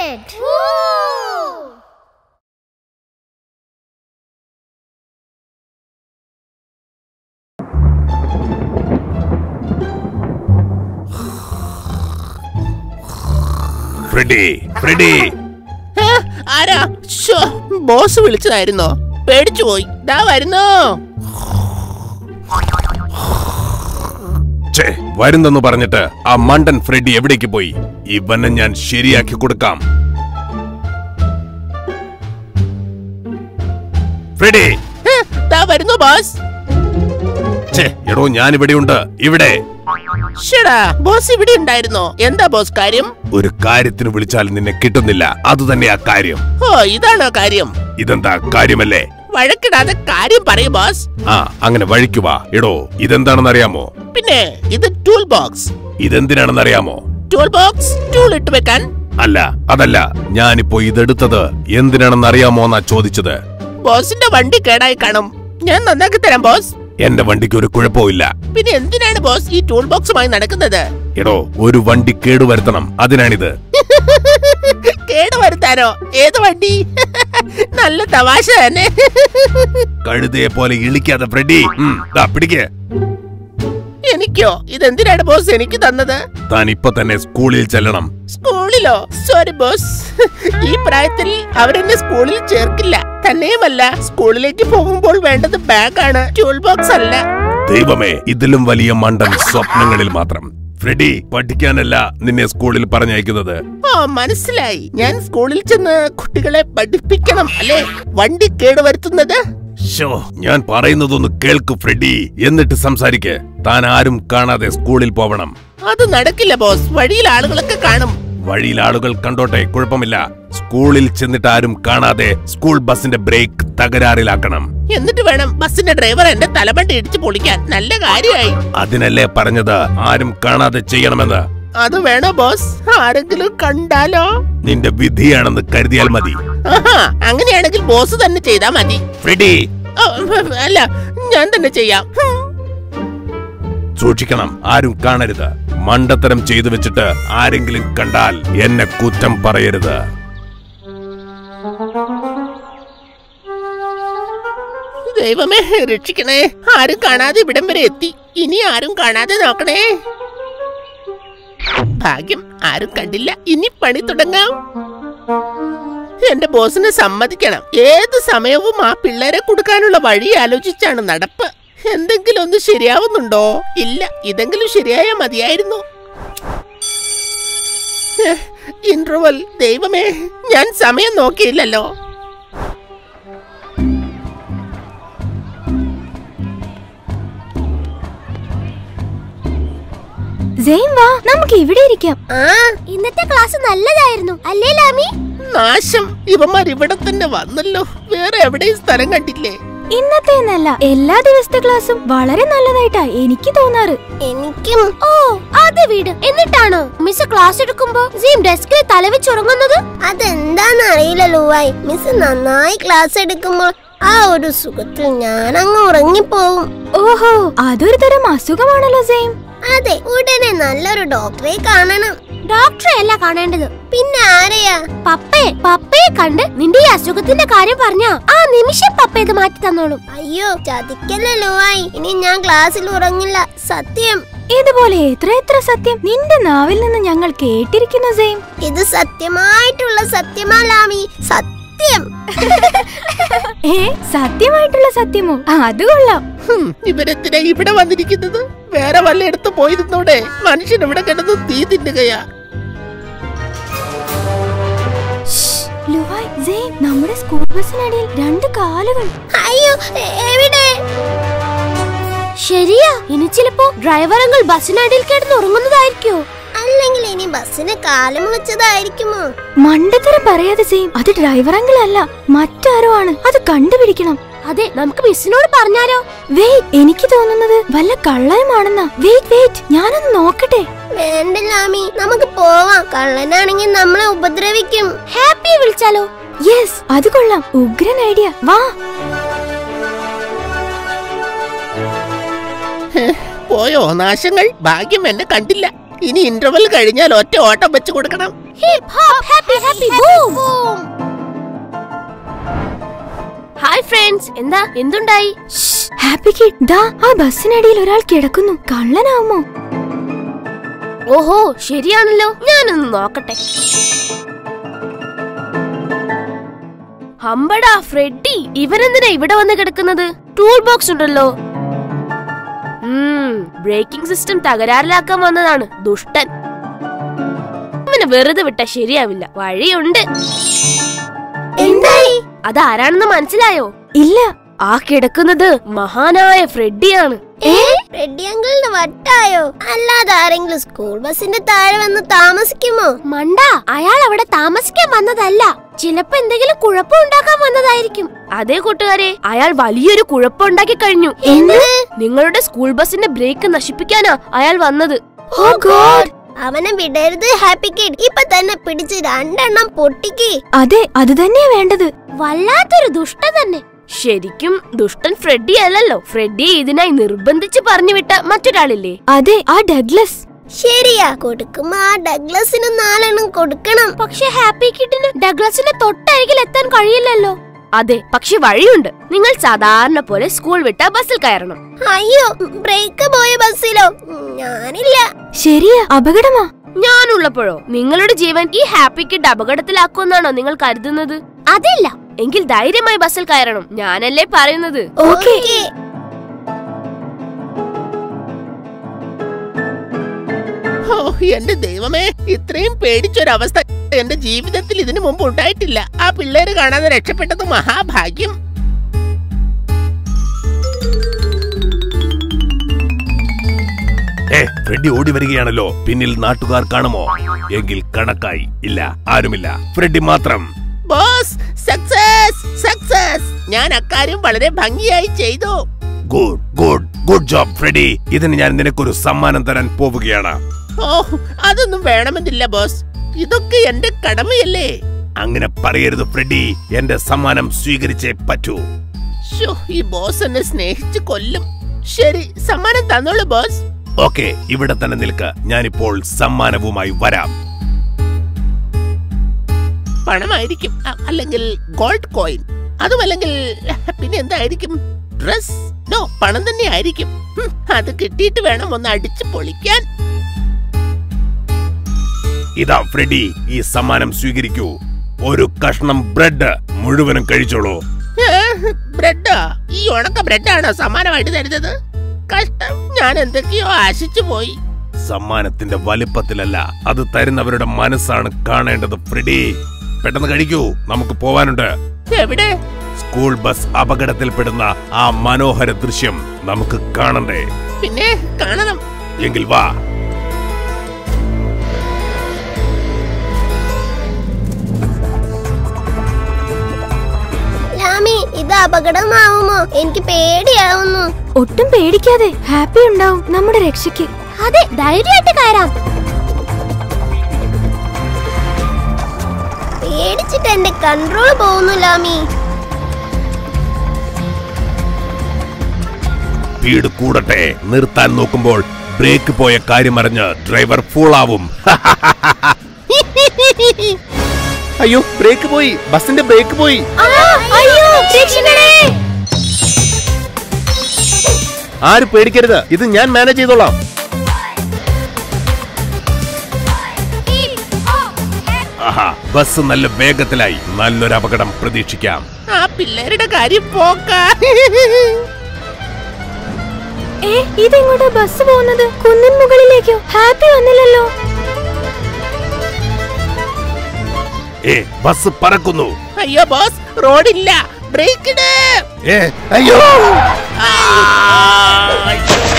it! Freddy Freddy ഏ? ആരാ ശോ, ബോസ് വിളിച്ചതായിരുന്നോ പേടിച്ചു പോയി ദാ വരുന്നോ ഛേ വരുന്നെന്ന് പറഞ്ഞിട്ട് ആ മണ്ടൻ ഫ്രെഡി എവിടേക്ക് പോയി ഇവനെ ഞാൻ ശരിയാക്കി കൊടുക്കാം ഫ്രെഡി ഏ, ദാ വരുന്നു ബോസ് ഛേ എടോ ഞാൻ ഇവിടെയുണ്ട് ഇവിടെ ഷടാ ബോസ് ഇവിടെ ഉണ്ടായിരുന്നോ എന്താ ബോസ് കാര്യം ഒരു കാര്യത്തിന് വിളിച്ചാൽ നിന്നെ കിട്ടുന്നില്ല അതുതന്നെ ആ കാര്യം ഓ ഇതാണോ കാര്യം ഇതെന്താ കാര്യമല്ലേ വഴക്കിടാതെ കാര്യം പറയൂ ബോസ് ആ അങ്ങനെ വഴിക്കുവാ എടോ ഇതെന്താണെന്ന് അറിയാമോ പിന്നെ ഇത് ടൂൾ ബോക്സ് ഇതെന്തിനാണെന്ന് അറിയാമോ ടൂൾ ബോക്സ് ടൂൾ ഇട്ട് വെക്കാൻ അല്ല അതല്ല ഞാനിപ്പോ ഇതെടുത്തത് എന്തിനാണെന്ന് അറിയാമോ എന്നാ ചോദിച്ചത് ബോസിന്റെ വണ്ടി കേടായി കാണും ഞാൻ നന്നാക്കി തരാം ബോസ് എന്റെ വണ്ടിക്ക് ഒരു കുഴപ്പമില്ല പിന്നെ എന്തിനാണ് ബോസ് ഈ ടൂൾ ബോക്സുമായി നടക്കുന്നത് എടോ ഒരു വണ്ടി കേടുവരുത്തണം അതിനാണിത് കേട് വരുത്താനോ ഏത് വണ്ടി നല്ല തമാശ തന്നെ കഴുതയെ പോലെ ഇളിക്കാതെ ഫ്രെഡി ഉം, ദാ പിടിക്ക് എനിക്കോ ഇതെന്തിനാണ് ബോസ് എനിക്ക് തന്നത് താൻ ഇപ്പൊ തന്നെ സ്കൂളിൽ ചെല്ലണം സ്കൂളിലോ സോറി ബോസ് ഈ പ്രായത്തിൽ അവരെന്നെ സ്കൂളിൽ ചേർക്കില്ല തന്നെയുമല്ല സ്കൂളിലേക്ക് പോകുമ്പോൾ വേണ്ടത് ബാഗാണ് ടൂൾ ബോക്സ് അല്ല ദൈവമേ ഇതിലും വലിയ മണ്ടൻ സ്വപ്നങ്ങളിൽ മാത്രം ഫ്രെഡി പഠിക്കാനല്ല നിന്നെ സ്കൂളിൽ പറഞ്ഞയക്കുന്നത് ഓ മനസ്സിലായി ഞാൻ സ്കൂളിൽ ചെന്ന് കുട്ടികളെ പഠിപ്പിക്കണം അല്ലേ വണ്ടി കേടുവരുത്തുന്നത് ഷോ ഞാൻ പറയുന്നതൊന്ന് കേൾക്ക് ഫ്രെഡി എന്നിട്ട് സംസാരിക്ക് താൻ ആരും കാണാതെ സ്കൂളിൽ പോവണം അത് നടക്കില്ല ബോസ് വഴിയിൽ ആളുകളൊക്കെ കാണും വഴിയിൽ ആളുകൾ കണ്ടോട്ടെ കുഴപ്പമില്ല സ്കൂളിൽ ചെന്നിട്ട് ആരും കാണാതെ സ്കൂൾ ബസിന്റെ ബ്രേക്ക് തകരാറിലാക്കണം എന്നിട്ട് വേണം ബസിന്റെ ഡ്രൈവർ എന്റെ തലമണ്ട ഇടിച്ചു പൊളിക്കാൻ നല്ല കാര്യമായി അതിനല്ലേ പറഞ്ഞത് ആരും കാണാതെ ചെയ്യണമെന്ന് അത് വേണോ ബോസ് ആരെങ്കിലും കണ്ടാലോ നിന്റെ വിധിയാണെന്ന് കരുതിയാൽ മതി ആഹാ അങ്ങനെയാണെങ്കിൽ ബോസ് തന്നെ ചെയ്താ മതി ഫ്രെഡി ഓ, അല്ല ഞാൻ തന്നെ ചെയ്യാം ഹും. സൂക്ഷിക്കണം ആരും കാണരുത് മണ്ടത്തരം ചെയ്തു വെച്ചിട്ട് ആരെങ്കിലും കണ്ടാൽ എന്നെ കുറ്റം പറയരുത് ദൈവമേ രക്ഷിക്കണേ ആരും കാണാതെ ഇവിടം വരെ എത്തി ഇനി ആരും കാണാതെ നോക്കണേ ഭാഗ്യം ആരും കണ്ടില്ല ഇനി പണി തുടങ്ങാം എന്റെ ബോസിനെ സമ്മതിക്കണം ഏത് സമയവും ആ പിള്ളേരെ കൊടുക്കാനുള്ള വഴി ആലോചിച്ചാണ് നടപ്പ് എന്തെങ്കിലും ഒന്ന് ശരിയാവുന്നുണ്ടോ ഇല്ല ഇതെങ്കിലും ശരിയായാ മതിയായിരുന്നു ഇന്റർവൽ ദൈവമേ ഞാൻ സമയം നോക്കിയില്ലല്ലോ സെയിം വാ നമുക്ക് ഇവിടെ ഇരിക്കാം ആ ഇന്നത്തെ ക്ലാസ് നല്ലതായിരുന്നു അല്ലേ ലാമി നാശം ഇവന്മാർ ഇവിടെ തന്നെ വന്നല്ലോ വേറെ എവിടെയും സ്ഥലം കണ്ടില്ലേ ഇന്നത്തെ എന്നല്ല എല്ലാ ദിവസത്തെ ക്ലാസ്സും വളരെ നല്ലതായിട്ടാ എനിക്ക് തോന്നാറ് എനിക്കും ഓ അത് വീട് എന്നിട്ടാണോ മിസ് ക്ലാസ് എടുക്കുമ്പോ ജീം ഡെസ്കിൽ തലവെച്ചുറങ്ങുന്നത് അതെന്താന്ന് അറിയില്ല ലൂവായി മിസ് നന്നായി ക്ലാസ് എടുക്കുമ്പോൾ ആ ഒരു സുഖത്തിൽ ഞാൻ അങ്ങ് ഉറങ്ങിപ്പോവും ഓഹോ അതൊരു തരം അസുഖമാണല്ലോ സെയിം അതെ ഉടനെ നല്ലൊരു ഡോക്ടറെ കാണണം ഡോക്ടറെ അല്ല കാണേണ്ടത് പിന്നെ ആരെയാ പപ്പയെ പപ്പയെ കണ്ട് നിന്റെ ഈ അസുഖത്തിന്റെ കാര്യം പറഞ്ഞ ആ നിമിഷം പപ്പ ഇത് മാറ്റി തന്നോളും അയ്യോ ചതിക്കല്ലേ ലൂവായി ഇനി ഞാൻ ക്ലാസ്സിൽ ഉറങ്ങില്ല സത്യം ഇതുപോലെ എത്ര എത്ര സത്യം നിന്റെ നാവിൽ നിന്ന് ഞങ്ങൾ കേട്ടിരിക്കുന്നു സെയിം ഇത് സത്യമായിട്ടുള്ള സത്യമാ ലാമി സത്യം ഏ സത്യമായിട്ടുള്ള സത്യമോ അത് കൊള്ളാം ഹും, ഇവരെന്തിനാ ഇവിടെ വന്നിരിക്കുന്നത് വേറെ വല്ലയിടത്ത് പോയിരുന്നൂടെ മനുഷ്യൻ ഇവിടെ കിടന്ന് തീ തിന്നുകയാ ലുവായ് സെയിം നമ്മുടെ സ്കൂൾ ബസ്സിനടിയിൽ രണ്ട് കാലുകൾ അയ്യോ എ- എവിടെ ശരിയാ ഇനി ചിലപ്പോ ഡ്രൈവർ അങ്കിൾ ബസ്സിനടിയിൽ കിടന്ന് ഉറങ്ങുന്നതായിരിക്കോ അല്ലെങ്കിൽ ഇനി ബസ്സിന് കാലം മുളച്ചതായിരിക്കുമോ മണ്ടത്തരം പറയാതെ സെയിം അത് ഡ്രൈവർ അങ്കിൾ അല്ല മറ്റാരോ ആണ് അത് കണ്ടുപിടിക്കണം അതെ നമുക്ക് മിസ്സിനോട് പറഞ്ഞാലോ വെയിറ്റ് എനിക്ക് തോന്നുന്നത് വല്ല കള്ളനുമാണെന്നാ വെയിറ്റ് വെയിറ്റ് ഞാനൊന്ന് നോക്കട്ടെ വേണ്ട ലാമി നമുക്ക് പോവാം കള്ളനാണെങ്കിൽ നമ്മളെ ഉപദ്രവിക്കും ഹാപ്പി വിളിച്ചാലോ യെസ് അത് കൊള്ളാം ഉഗ്രൻ ഐഡിയ വാ പോയോ നാശങ്ങൾ ഭാഗ്യം എന്നെ കണ്ടില്ല ഇനി ഇന്റർവെൽ കഴിഞ്ഞാൽ ഒറ്റ ഓട്ടം വെച്ച് കൊടുക്കണം hip hop happy happy boom hi friends എന്താ എന്തുണ്ടായി ഹാപ്പി കിഡ് ദാ ആ ബസ്സിനടിയിൽ ഒരാൾ കിടക്കുന്നു കള്ളനാവുമോ ഓഹോ ശരിയാണല്ലോ ഞാനൊന്ന് നോക്കട്ടെ ഹമ്പടാ ഫ്രെഡി ഇവനെന്തിനാ ഇവിടെ വന്ന് കിടക്കുന്നത് ടൂൾ ബോക്സ് ഉണ്ടല്ലോ ബ്രേക്കിംഗ് സിസ്റ്റം തകരാറിലാക്കാൻ വന്നതാണ് ദുഷ്ടൻ ഇവനെ വെറുതെ വിട്ടാ ശരിയാവില്ല വഴിയുണ്ട് എന്തായി അതാരാണെന്ന് മനസ്സിലായോ ഇല്ല ആ കിടക്കുന്നത് മഹാനായ ഫ്രെഡിയാണ് റെഡ്ഡി അങ്കിളിന് വട്ടായോ അല്ലാതെ ആരെങ്കിലും സ്കൂൾ ബസിന്റെ താഴെ വന്ന് താമസിക്കുമോ മണ്ട അയാൾ അവിടെ താമസിക്കാൻ വന്നതല്ല ചിലപ്പോ എന്തെങ്കിലും കുഴപ്പമുണ്ടാക്കാൻ വന്നതായിരിക്കും അതേ കൂട്ടുകാരെ അയാൾ വലിയൊരു കുഴപ്പമുണ്ടാക്കി കഴിഞ്ഞു എന്ത് നിങ്ങളുടെ സ്കൂൾ ബസിന്റെ ബ്രേക്ക് നശിപ്പിക്കാനാ അയാൾ വന്നത് ഓ ഗോഡ് അവനെ വിടരുത് ഹാപ്പി കിഡ് ഇപ്പൊ തന്നെ പിടിച്ച് രണ്ടെണ്ണം പൊട്ടിക്ക് അതെ അത് തന്നെയാ വേണ്ടത് വല്ലാത്തൊരു ദുഷ്ട തന്നെ ശരിക്കും ദുഷ്ടൻ ഫ്രെഡി അല്ലല്ലോ ഫ്രെഡിയെ ഇതിനായി നിർബന്ധിച്ച് പറഞ്ഞു വിട്ട മറ്റൊരാളില്ലേ അതെ ആ ഡഗ്ലസ് ശരിയാ കൊടുക്കുമ്പോ ആ ഡഗ്ലസിന് നാലെണ്ണം കൊടുക്കണം പക്ഷെ ഹാപ്പി കിഡിന് ഡഗ്ലസിന്റെ തൊട്ടരികിൽ എത്താൻ കഴിയില്ലല്ലോ അതെ പക്ഷെ വഴിയുണ്ട് നിങ്ങൾ സാധാരണ പോലെ സ്കൂൾ വിട്ട ബസ്സിൽ കയറണം അയ്യോ ബ്രേക്ക് പോയ ബസ്സിലോ ഞാനില്ല ശരിയാ അപകടമാ ഞാനുള്ളപ്പോഴോ നിങ്ങളുടെ ജീവൻ ഈ ഹാപ്പി കിഡ് അപകടത്തിലാക്കുമെന്നാണോ നിങ്ങൾ കരുതുന്നത് അതില്ല എങ്കിൽ ധൈര്യമായി ബസ്സിൽ കയറണം ഞാനല്ലേ പറയുന്നത് ഓക്കേ ഓ എന്റെ ദൈവമേ ഇത്രയും പേടിച്ചൊരവസ്ഥ എന്റെ ജീവിതത്തിൽ ഇതിനു മുമ്പ് ഉണ്ടായിട്ടില്ല ആ പിള്ളേര് കാണാതെ രക്ഷപ്പെട്ടത് മഹാഭാഗ്യം ഏ ഫ്രെഡി ഓടി വരികയാണല്ലോ പിന്നിൽ നാട്ടുകാർ കാണുമോ എങ്കിൽ കണക്കായി ഇല്ല ആരുമില്ല ഫ്രെഡി മാത്രം ബോസ് സക്സസ് സക്സസ് ഞാൻ അക്കാര്യം വളരെ ഭംഗിയായി ചെയ്തു good good good job Freddy ഇതിന് ഞാൻ നിനക്കൊരു സമ്മാനം തരാൻ പോവുകയാണ് ഓ അതൊന്നും വേണമെന്നില്ല ബോസ് ഇതൊക്കെ എന്റെ കടമയല്ലേ അങ്ങനെ പറയരുത് ഫ്രെഡി എന്റെ സമ്മാനം സ്വീകരിച്ചേ പറ്റൂ ശോ, ഈ ബോസ് എന്നെ സ്നേഹിച്ച് കൊല്ലും ശരി സമ്മാനം തന്നോളൂ ബോസ് ഓക്കെ ഇവിടെ തന്നെ നിൽക്ക് ഞാനിപ്പോൾ സമ്മാനവുമായി വരാം പണമായിരിക്കും അ- അല്ലെങ്കിൽ ഗോൾഡ് കോയിൻ അതുമല്ലെങ്കിൽ പിന്നെ എന്തായിരിക്കും ഡ്രസ് നോ പണം തന്നെ ആയിരിക്കും ഹും, അത് കിട്ടിയിട്ട് വേണം ഒന്ന് അടിച്ചു പൊളിക്കാൻ ഇതാ ഫ്രെഡി ഈ സമ്മാനം സ്വീകരിക്കൂ ഒരു കഷ്ണം ബ്രെഡ് മുഴുവനും കഴിച്ചോളൂ ബ്രെഡോ ഈ ഉണക്ക ബ്രെഡാണോ സമ്മാനമായിട്ട് തരുന്നത് കഷ്ടം ഞാൻ എന്തൊക്കെയോ ആശിച്ചു പോയി സമ്മാനത്തിന്റെ വലിപ്പത്തിലല്ല അത് തരുന്നവരുടെ മനസ്സാണ് കാണേണ്ടത് ഫ്രെഡി പെട്ടെന്ന് കഴിക്കൂ നമുക്ക് പോവാനുണ്ട് എവിടെ സ്കൂൾ ബസ് അപകടത്തിൽപ്പെടുന്ന ആ മനോഹര ദൃശ്യം നമുക്ക് കാണണ്ടേ പിന്നെ കാണണം എങ്കിൽ വാ ലാമി ഇത് അപകടമാവുമോ എനിക്ക് പേടിയാവുന്നു ഒട്ടും പേടിക്കാതെ ഹാപ്പി ഉണ്ടാവും നമ്മുടെ രക്ഷയ്ക്ക് അതെ ധൈര്യമായിട്ട് കയറാം പേടിച്ചിട്ട് എന്റെ കൺട്രോൾ പോകുന്നു ലാമി സ്പീഡ് കൂടട്ടെ നിർത്താൻ നോക്കുമ്പോൾ ബ്രേക്ക് പോയ കാര്യമറിഞ്ഞ് ഡ്രൈവർ ഫൂളാവും അയ്യോ ബ്രേക്ക് പോയി ബസിന്റെ ബ്രേക്ക് പോയി അയ്യോ രക്ഷിക്കണേ ആരും പേടിക്കരുത് ഇത് ഞാൻ മാനേജ് ചെയ്തോളാം ആഹാ ബസ് നല്ല വേഗത്തിലായി നല്ലൊരു അപകടം പ്രതീക്ഷിക്കാം ആ പിള്ളേരുടെ കാര്യം പോക്ക ഏ ഇതെങ്ങോട്ടാ ബസ് പോകുന്നത് കുന്നിൻ മുകളിലേക്കോ ഹാപ്പി വന്നില്ലല്ലോ ഏ ബസ് പറക്കുന്നു അയ്യോ ബോസ് റോഡില്ല ബ്രേക്ക് ഇട് ഏ അയ്യോ ആ, അയ്യോ.